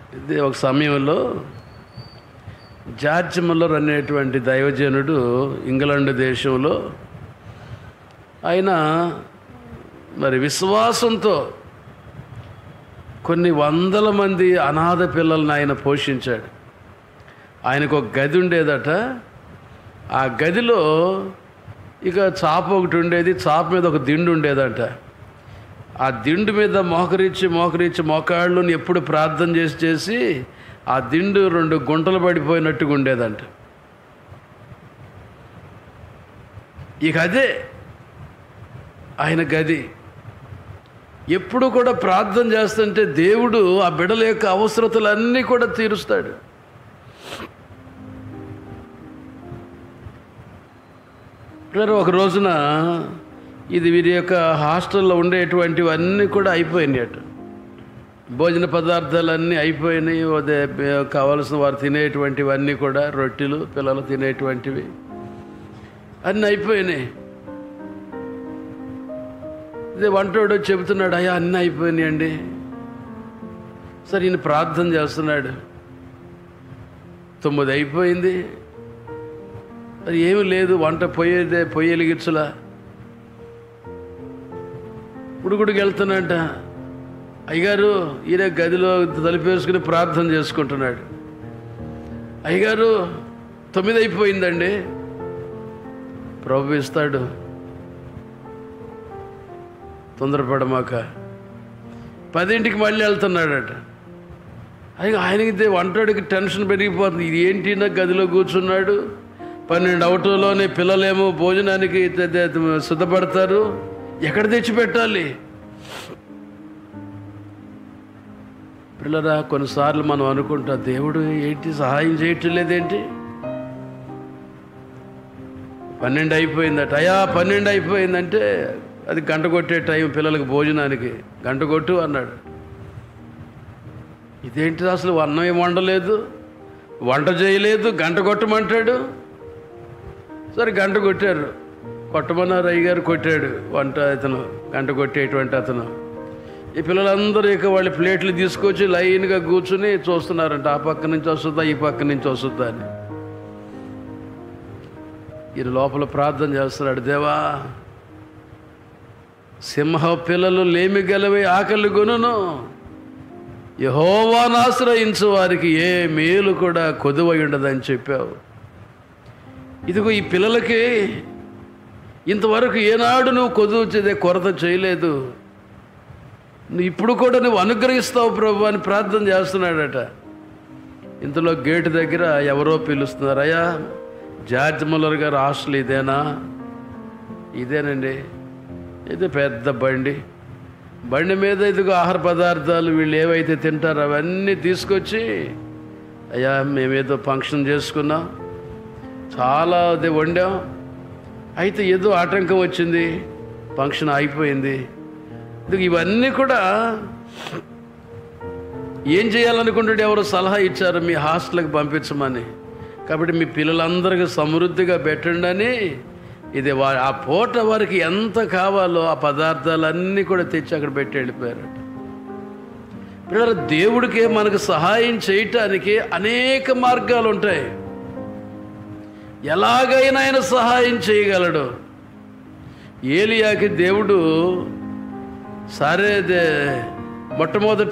ఇది ఒక సమయంలో జార్జ్ ముల్లర్ అనేటువంటి దైవజనుడు ఇంగ్లాండ్ దేశంలో ఆయన మరి విశ్వాసంతో కొన్ని వందల మంది అనాథ పిల్లల్ని ఆయన పోషించాడు ఆయనకు ఒక గది ఉండేదట ఆ గదిలో ఇక చాప ఒకటి ఉండేది చాప మీద ఒక దిండు ఉండేదంట ఆ దిండు మీద మోకరించి మోకరించి మోకాళ్ళని ఎప్పుడు ప్రార్థన చేసి చేసి ఆ దిండు రెండు గుంటలు పడిపోయినట్టుగా ఉండేదంట ఇక అదే ఆయన గది ఎప్పుడు కూడా ప్రార్థన చేస్తుంటే దేవుడు ఆ బిడల యొక్క అవసరతలన్నీ కూడా తీరుస్తాడు పిల్లలు ఒక రోజున ఇది వీరి యొక్క హాస్టల్లో ఉండేటువంటివన్నీ కూడా అయిపోయినాయి అటు భోజన పదార్థాలన్నీ అయిపోయినాయి అదే కావలసిన వారు తినేటువంటివన్నీ కూడా రొట్టెలు పిల్లలు తినేటువంటివి అన్నీ అయిపోయినాయి ఇదే వంటోడు చెబుతున్నాడు అయ్యా అన్నీ అయిపోయినాయండి సరే ఈయన ప్రార్థన చేస్తున్నాడు తొమ్మిది అయిపోయింది అది ఏమి లేదు వంట పొయ్యేదే పొయ్యి వెలిగించలా ఉడుకుడికి వెళ్తున్నట్ట అయ్యగారు ఈయన గదిలో తలుపేసుకుని ప్రార్థన చేసుకుంటున్నాడు అయ్యగారు తొమ్మిది అయిపోయిందండి ప్రభు ఇస్తాడు తొందరపడమాక పదింటికి మళ్ళీ వెళ్తున్నాడట అయ్యి ఆయనకి దే- వంటోడికి టెన్షన్ పెరిగిపోతుంది ఇది ఏంటి నా గదిలో కూర్చున్నాడు పన్నెండు అవుటలోనే పిల్లలేమో భోజనానికి తే- తే- సిద్ధపడతారు ఎక్కడ తెచ్చి పెట్టాలి పిల్లరా కొన్నిసార్లు మనం అనుకుంటాం దేవుడు ఏంటి సహాయం చేయటం లేదేంటి పన్నెండు అయిపోయిందట అయ్యా పన్నెండు అయిపోయిందంటే అది గంట కొట్టే టైం పిల్లలకి భోజనానికి గంట కొట్టు అన్నాడు ఇదేంటి అసలు అన్నం ఏం వండలేదు వంట చేయలేదు గంట కొట్టమంటాడు సరే గంట కొట్టారు కొట్టమన్నారు అయ్యగారు కొట్టాడు వంట అతను గంట కొట్టేటువంటి అతను ఈ పిల్లలందరూ ఇక వాళ్ళ ప్లేట్లు తీసుకొచ్చి లైన్గా కూర్చుని చూస్తున్నారంట ఆ పక్క నుంచి వస్తుందా ఈ పక్క నుంచి వస్తుందా అని ఈయన లోపల ప్రార్థన చేస్తున్నాడు దేవా సింహ పిల్లలు లేమి గెలవే ఆకలి కొనును యహోవాను ఆశ్రయించు వారికి ఏ మేలు కూడా కొదువై ఉండదని చెప్పావు ఇదిగో ఈ పిల్లలకి ఇంతవరకు ఏనాడు నువ్వు కొదువు చేదే కొరత చేయలేదు నువ్వు ఇప్పుడు కూడా నువ్వు అనుగ్రహిస్తావు ప్రభు అని ప్రార్థన చేస్తున్నాడట ఇంతలో గేటు దగ్గర ఎవరో పిలుస్తున్నారు అయ్యా జార్జ్ ముల్లర్ గారు హాస్టల్ ఇదేనా ఇదేనండి ఇది పెద్ద బండి బండి మీద ఇదిగో ఆహార పదార్థాలు వీళ్ళు ఏవైతే తింటారో అవన్నీ తీసుకొచ్చి అయ్యా మేమేదో ఫంక్షన్ చేసుకున్నాం చాలా అది వండాం అయితే ఏదో ఆటంకం వచ్చింది ఫంక్షన్ అయిపోయింది ఇదిగో ఇవన్నీ కూడా ఏం చేయాలనుకుంటాడు ఎవరు సలహా ఇచ్చారు మీ హాస్టల్కి పంపించమని కాబట్టి మీ పిల్లలందరికీ సమృద్ధిగా పెట్టండి అని ఇది వా ఆ పూట వారికి ఎంత కావాలో ఆ పదార్థాలన్నీ కూడా తెచ్చి అక్కడ పెట్టి వెళ్ళిపోయారు పిల్లల దేవుడికే మనకు సహాయం చేయటానికి అనేక మార్గాలు ఉంటాయి ఎలాగైనా ఆయన సహాయం చేయగలడు ఏలియాకి దేవుడు సరే దే మొట్టమొదట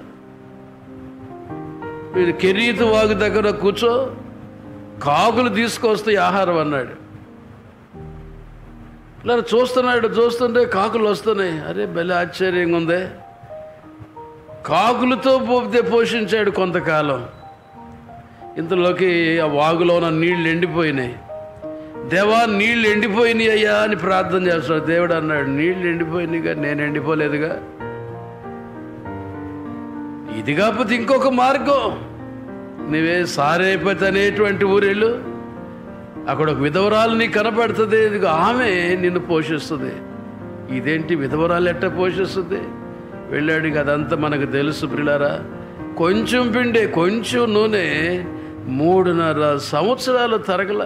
వీడు కెరీతు వాగు దగ్గర కూర్చో కాకులు తీసుకొస్తే ఆహారం అన్నాడు ఇలా చూస్తున్నాడు చూస్తుంటే కాకులు వస్తున్నాయి అరే భలే ఆశ్చర్యంగా ఉంది కాకులతో పోతే పోషించాడు కొంతకాలం ఇంతలోకి ఆ వాగులో ఉన్న నీళ్లు ఎండిపోయినాయి దేవా నీళ్ళు ఎండిపోయినాయి అయ్యా అని ప్రార్థన చేస్తాడు దేవుడు అన్నాడు నీళ్ళు ఎండిపోయినాయిగా నేను ఎండిపోలేదుగా ఇది కాకపోతే ఇంకొక మార్గం నువ్వే సారేపతి అనేటువంటి ఊరెళ్ళు అక్కడ ఒక విధవరాలు నీకు కనపడుతుంది ఇదిగో ఆమె నిన్ను పోషిస్తుంది ఇదేంటి విధవరాలు ఎట్ట పోషిస్తుంది వెళ్ళాడు ఇక అదంతా మనకు తెలుసు ప్రిలారా కొంచెం పిండే కొంచెం నూనె మూడున్నర సంవత్సరాలు తరగల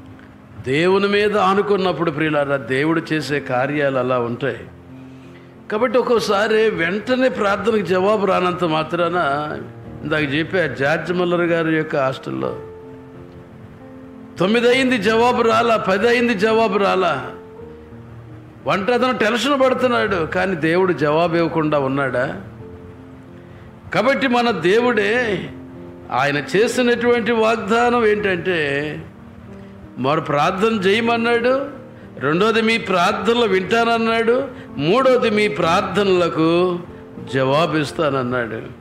దేవుని మీద ఆనుకున్నప్పుడు ప్రియులారా దేవుడు చేసే కార్యాలు అలా ఉంటాయి కాబట్టి ఒక్కోసారి వెంటనే ప్రార్థనకు జవాబు రానంత మాత్రాన ఇందాక చెప్పా జార్జ్ మల్లర్ గారి యొక్క హాస్టల్లో తొమ్మిది అయింది జవాబు రాలా పది అయింది జవాబు రాలా వంట అతను టెన్షన్ పడుతున్నాడు కానీ దేవుడు జవాబు ఇవ్వకుండా ఉన్నాడా కాబట్టి మన దేవుడే ఆయన చేసినటువంటి వాగ్దానం ఏంటంటే మరి ప్రార్థన చేయమన్నాడు రెండోది మీ ప్రార్థనలు వింటానన్నాడు మూడోది మీ ప్రార్థనలకు జవాబిస్తానన్నాడు